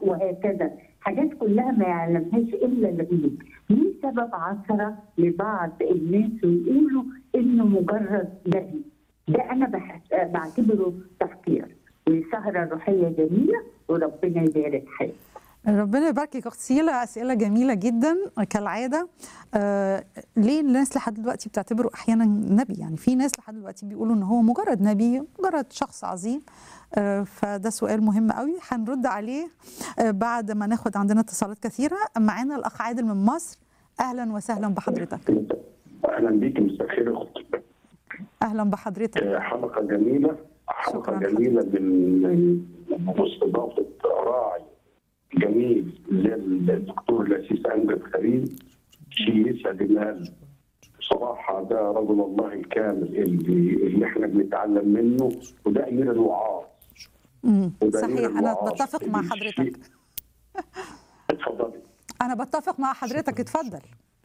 وهكذا حاجات كلها ما يعلمهاش الا الغيب ليه سبب عثره لبعض الناس ويقولوا انه مجرد نبي ده انا بحس... بعتبره تحقير وسهره روحيه جميله وربنا يبارك حياتك ربنا يباركك اخت سيلا اسئله جميله جدا كالعاده آه ليه الناس لحد دلوقتي بتعتبره احيانا نبي يعني في ناس لحد دلوقتي بيقولوا ان هو مجرد نبي مجرد شخص عظيم آه فده سؤال مهم قوي هنرد عليه آه بعد ما ناخد عندنا اتصالات كثيره معانا الاخ عادل من مصر اهلا وسهلا بحضرتك اهلا بيك مساء الخير يا اختي اهلا بحضرتك آه، حلقه جميله حلقه شكراً. جميله من من مستضافه راعي جميل زي الدكتور الاسيس امجد خليل شيء يسعد القلب بصراحه ده رجل الله الكامل اللي اللي احنا بنتعلم منه وده امير الوعاظ مم. وده صحيح أمير انا الوعاظ. بتفق مع اللي حضرتك شيء- اتفضلي انا بتفق مع حضرتك اتفضل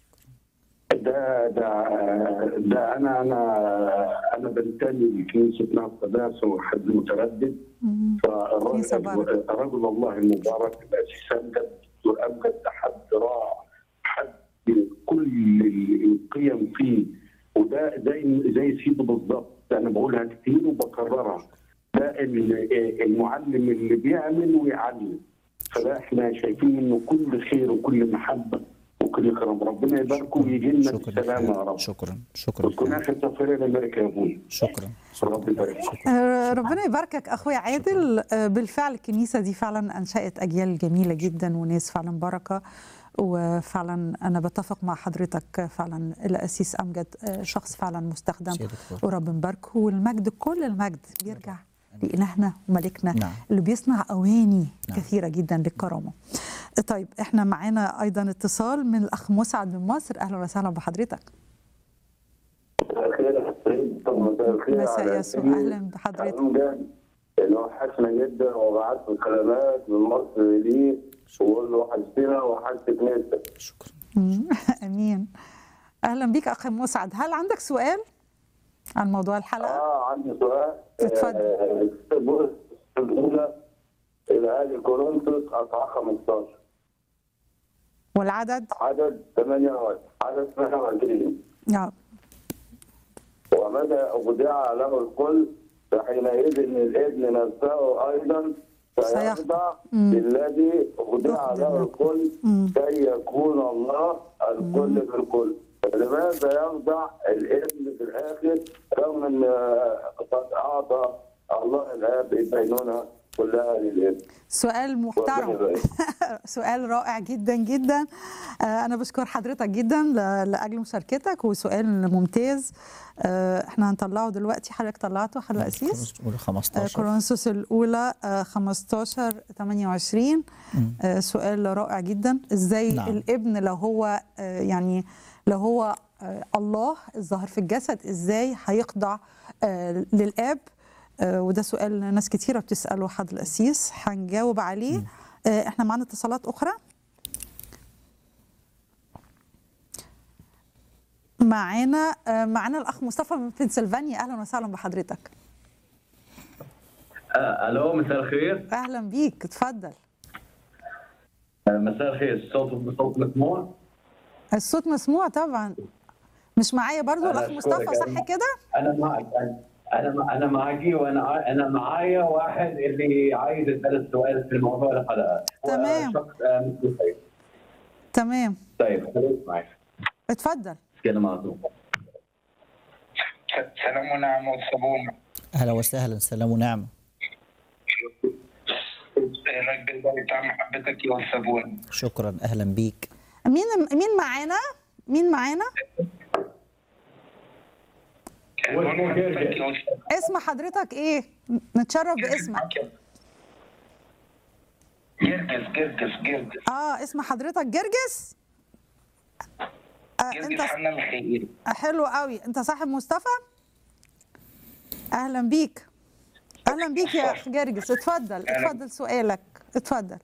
ده ده ده انا انا انا بنتمي لكنيسه نهر القداسه وحد متردد مم. كنيسة بارك. فرجل رجل الله المبارك الاسيس امجد دكتور امجد ده حد راع حد كل القيم فيه وده زي زي سيده بالظبط انا بقولها كتير وبكررها ده ال- المعلم اللي بيعمل ويعلم فده احنا شايفين انه كل خير وكل محبه وكل كرم ربنا يباركه ويجي لنا شكرا بالسلامه يا رب شكرا شكرا وتكون اخر سفريه لامريكا يا ابوي شكرا رب يبارك فيك. آه، ربنا يباركك اخويا عادل آه، بالفعل الكنيسه دي فعلا انشات اجيال جميله جدا وناس فعلا بركه وفعلا انا بتفق مع حضرتك فعلا الاسيس امجد آه، شخص فعلا مستخدم سيدة الكل. ورب مباركه والمجد كل المجد بيرجع لإلهنا وملكنا نعم. اللي بيصنع أواني نعم. كثيرة جدا للكرامة طيب احنا معانا أيضا اتصال من الأخ مسعد من مصر أهلا وسهلا بحضرتك مساء الخير يا حسين طب مساء الخير مساء على يسوع السيد أهلا بحضرتك أمجد اللي هو حسنا جدا وبعت له كلمات من مصر ليه وقول له وحشتنا وحشت نفسك شكرا مم. امين اهلا بيك اخي مسعد هل عندك سؤال عن موضوع الحلقه اه عندي سؤال اتفضل. آه، البص الاولى الاهلي كورنثوس اصحاح 15 والعدد عدد 28 عدد 28 نعم ومتى أخضع له الكل فحينئذ الابن نفسه أيضا سيخضع مم. للذي أخضع أخضع له له. الكل مم. كي يكون الله الكل في الكل لماذا يخضع الابن في الآخر رغم أن آه، قد أعطى الله الآب الدينونة كلها للابن سؤال محترم ربنا يبارك. سؤال رائع جدا جدا آه، انا بشكر حضرتك جدا ل- لاجل مشاركتك وسؤال ممتاز آه، احنا هنطلعه دلوقتي حضرتك طلعته حضرتك الاسيس قول آه، 15 كورنثوس الأولى آه، 15 28 آه، سؤال رائع جدا ازاي نعم. الابن لو هو آه، يعني لو هو آه، الله الظاهر في الجسد ازاي هيخضع آه، للاب آه، وده سؤال ناس كتيرة بتسأله حد الأسيس هنجاوب عليه آه، احنا معانا اتصالات أخرى معانا آه، معانا الأخ مصطفى من بنسلفانيا أهلا وسهلا بحضرتك آه، الو مساء الخير أهلا بيك اتفضل آه، مساء الخير الصوت صوت مسموع الصوت مسموع طبعا مش معايا برضو أنا الاخ أشكرك مصطفى صح أنا- كده انا معك انا انا معاكي وانا ع- انا معايا واحد اللي عايز يسال سؤال في الموضوع الحلقه هو تمام. شخص آه، مثل طيب تمام طيب خليك معي اتفضل اتكلم على طول سلام ونعم والصابون اهلا وسهلا سلام ونعمه رب الباري بتاع محبتك والصابون شكرا اهلا بيك مين مين معانا مين معانا واسمه جرجس. اسم حضرتك ايه نتشرف باسمك جرجس جرجس جرجس اه اسم حضرتك جرجس آه جرجس انت حنا الخير حلو قوي انت صاحب مصطفى اهلا بيك اهلا بيك يا اخ جرجس اتفضل اتفضل سؤالك اتفضل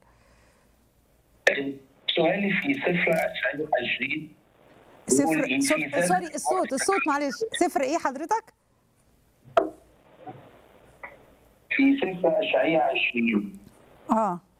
سؤالي في سفر أشعياء 20 بيقول صفر إيه؟ صوت في ذلك سوري الصوت الصوت معلش صفر ايه حضرتك في سفر أشعياء 20 اه